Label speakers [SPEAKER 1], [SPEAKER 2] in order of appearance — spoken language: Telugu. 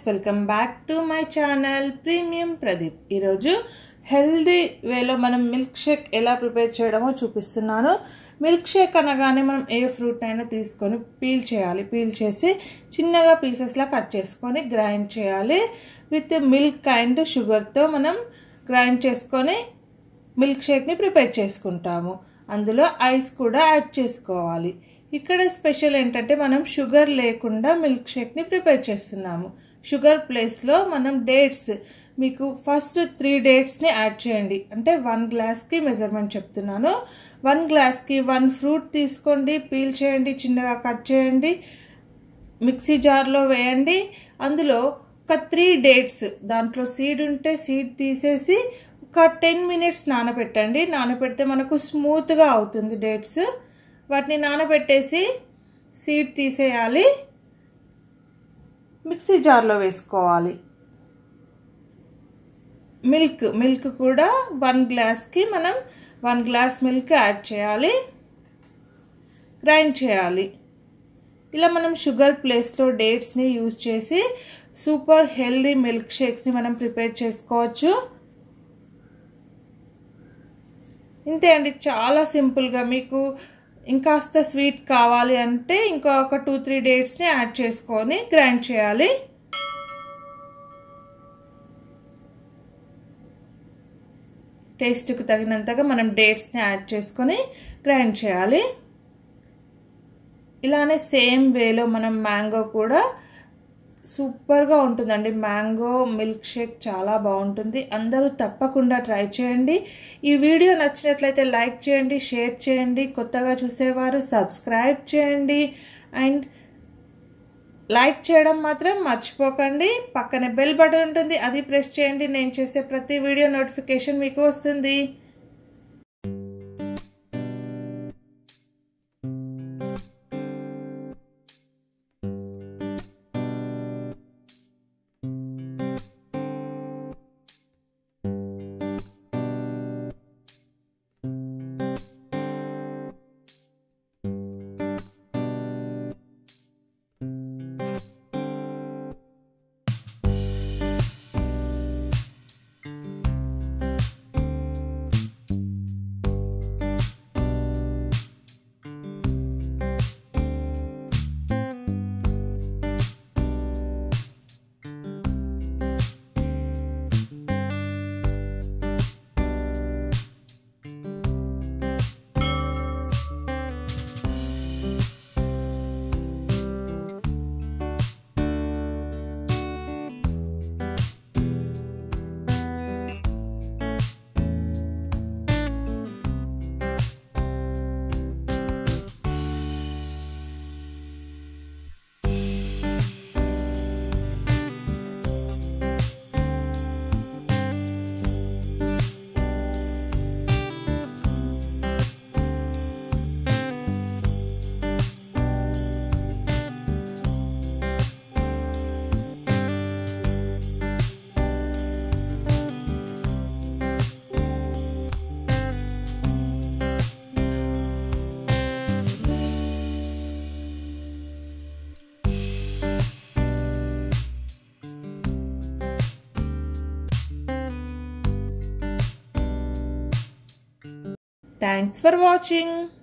[SPEAKER 1] Welcome back to my channel premium Pradeep ఈరోజు హెల్దీ వేలో మనం మిల్క్ షేక్ ఎలా ప్రిపేర్ చేయడమో చూపిస్తున్నాను మిల్క్ షేక్ అనగానే మనం ఏ ఫ్రూట్ అయినా తీసుకొని పీల్ చేయాలి పీల్ చేసి చిన్నగా పీసెస్లా కట్ చేసుకొని గ్రైండ్ చేయాలి విత్ మిల్క్ అండ్ షుగర్తో మనం గ్రైండ్ చేసుకొని మిల్క్ షేక్ని ప్రిపేర్ చేసుకుంటాము అందులో ఐస్ కూడా యాడ్ చేసుకోవాలి ఇక్కడ స్పెషల్ ఏంటంటే మనం షుగర్ లేకుండా మిల్క్ షేక్ని ప్రిపేర్ చేస్తున్నాము షుగర్ ప్లేస్లో మనం డేట్స్ మీకు ఫస్ట్ త్రీ డేట్స్ని యాడ్ చేయండి అంటే వన్ గ్లాస్కి మెజర్మెంట్ చెప్తున్నాను వన్ గ్లాస్కి వన్ ఫ్రూట్ తీసుకోండి పీల్ చేయండి చిన్నగా కట్ చేయండి మిక్సీ జార్లో వేయండి అందులో ఒక త్రీ డేట్స్ దాంట్లో సీడ్ ఉంటే సీడ్ తీసేసి ఒక టెన్ మినిట్స్ నానబెట్టండి నానబెడితే మనకు స్మూత్గా అవుతుంది డేట్స్ వాటిని నానబెట్టేసి సీడ్ తీసేయాలి మిక్సీ జార్లో వేసుకోవాలి మిల్క్ మిల్క్ కూడా వన్ గ్లాస్కి మనం వన్ గ్లాస్ మిల్క్ యాడ్ చేయాలి గ్రైండ్ చేయాలి ఇలా మనం షుగర్ ప్లేస్లో డేట్స్ని యూజ్ చేసి సూపర్ హెల్దీ మిల్క్ షేక్స్ని మనం ప్రిపేర్ చేసుకోవచ్చు ఇంతే అండి చాలా సింపుల్గా మీకు ఇంకాస్త స్వీట్ కావాలి అంటే ఇంకా ఒక టూ త్రీ డేట్స్ని యాడ్ చేసుకొని గ్రైండ్ చేయాలి టేస్ట్కి తగినంతగా మనం డేట్స్ని యాడ్ చేసుకొని గ్రైండ్ చేయాలి ఇలానే సేమ్ వేలో మనం మ్యాంగో కూడా సూపర్గా ఉంటుందండి మ్యాంగో మిల్క్ షేక్ చాలా బాగుంటుంది అందరూ తప్పకుండా ట్రై చేయండి ఈ వీడియో నచ్చినట్లయితే లైక్ చేయండి షేర్ చేయండి కొత్తగా చూసేవారు సబ్స్క్రైబ్ చేయండి అండ్ లైక్ చేయడం మాత్రం మర్చిపోకండి పక్కనే బెల్ బటన్ ఉంటుంది అది ప్రెస్ చేయండి నేను చేసే ప్రతి వీడియో నోటిఫికేషన్ మీకు వస్తుంది Thanks for watching.